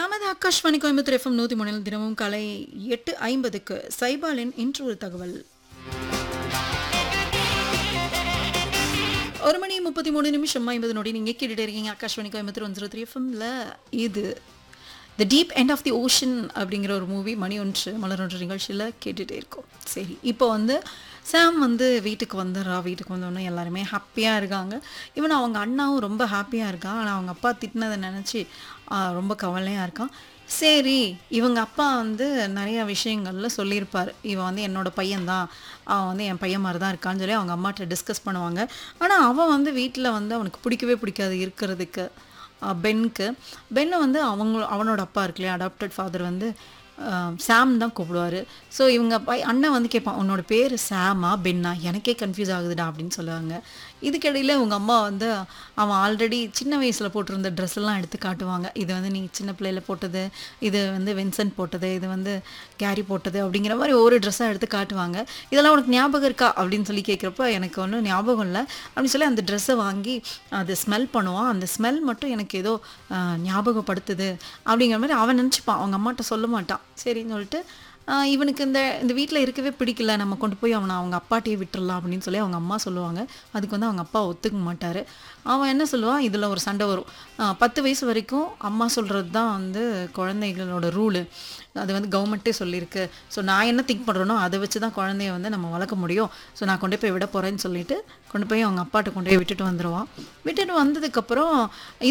நமது ஆகாஷ்வாணி கோயம்புத்தூர் எஃப்எம் நூற்றி மூணில் தினமும் காலை எட்டு ஐம்பதுக்கு சைபாலின் இன்று ஒரு தகவல் ஒரு மணி முப்பத்தி மூணு நிமிஷம் ஐம்பது நொடி நீங்கள் கேட்டுட்டு இருக்கீங்க Akashvani Coimbatore one zero three எஃப்எம்ல இது the deep end of the ocean அப்படிங்கிற ஒரு மூவி மணி ஒன்று மலர் ஒன்று நிகழ்ச்சியில் கேட்டுகிட்டே இருக்கோம் சரி இப்போ வந்து சாம் வந்து வீட்டுக்கு வந்துடுறா வீட்டுக்கு வந்தோடனே எல்லாருமே ஹாப்பியாக இருக்காங்க ஈவன் அவங்க அண்ணாவும் ரொம்ப ஹாப்பியாக இருக்கான் ஆனால் அவங்க அப்பா திட்டினதை நினச்சி ரொம்ப கவலையாக இருக்கான் சரி இவங்க அப்பா வந்து நிறைய விஷயங்கள்ல சொல்லியிருப்பார் இவன் வந்து என்னோட பையன்தான் அவன் வந்து என் பையன் மாதிரி தான் இருக்கான்னு சொல்லி அவங்க அம்மாட்ட டிஸ்கஸ் பண்ணுவாங்க ஆனால் அவன் வந்து வீட்டில் வந்து அவனுக்கு பிடிக்கவே பிடிக்காது இருக்கிறதுக்கு அஹ் பென்க்கு பென்னை வந்து அவங்க அவனோட அப்பா இருக்கு இல்லையா அடாப்டட் ஃபாதர் வந்து அஹ் சாம் தான் கூப்பிடுவார் ஸோ இவங்க பை அண்ணன் வந்து கேட்பான் உன்னோட பேர் சாமா பென்னா எனக்கே கன்ஃபியூஸ் ஆகுதுடா அப்படின்னு சொல்லுவாங்க இதுக்கிடையில் உங்கள் அம்மா வந்து அவன் ஆல்ரெடி சின்ன வயசில் போட்டிருந்த ட்ரெஸ் எல்லாம் எடுத்து காட்டுவாங்க இது வந்து நீ சின்ன பிள்ளையில போட்டது இது வந்து வின்சென்ட் போட்டது இது வந்து கேரி போட்டது அப்படிங்கிற மாதிரி ஒவ்வொரு ட்ரெஸ்ஸாக எடுத்து காட்டுவாங்க இதெல்லாம் உனக்கு ஞாபகம் இருக்கா அப்படின்னு சொல்லி கேட்குறப்ப எனக்கு ஒன்றும் ஞாபகம் இல்லை அப்படின்னு சொல்லி அந்த ட்ரெஸ்ஸை வாங்கி அது ஸ்மெல் பண்ணுவான் அந்த ஸ்மெல் மட்டும் எனக்கு ஏதோ ஆஹ், ஞாபகப்படுத்துது அப்படிங்கிற மாதிரி அவன் நினச்சிப்பான் அவங்க அம்மாட்ட சொல்ல மாட்டான் சரின்னு சொல்லிட்டு ஆஹ், இவனுக்கு இந்த இந்த வீட்டில் இருக்கவே பிடிக்கல நம்ம கொண்டு போய் அவனை அவங்க அப்பாட்டையே விட்டுறலாம் அப்படின்னு சொல்லி அவங்க அம்மா சொல்லுவாங்க அதுக்கு வந்து அவங்க அப்பா ஒத்துக்க மாட்டார் அவன் என்ன சொல்லுவான் இதில் ஒரு சண்டை வரும் ஆஹ், பத்து வயசு வரைக்கும் அம்மா சொல்கிறது தான் வந்து குழந்தைகளோட ரூலு அது வந்து கவர்மெண்ட்டே சொல்லியிருக்கு ஸோ நான் என்ன திங்க் பண்ணுறேனோ அதை வச்சு தான் குழந்தைய வந்து நம்ம வளர்க்க முடியும் ஸோ நான் கொண்டு போய் விட போகிறேன்னு சொல்லிட்டு கொண்டு போய் அவங்க அப்பாட்ட கொண்டு போய் விட்டுட்டு வந்துடுவான் விட்டுட்டு வந்ததுக்கப்புறம்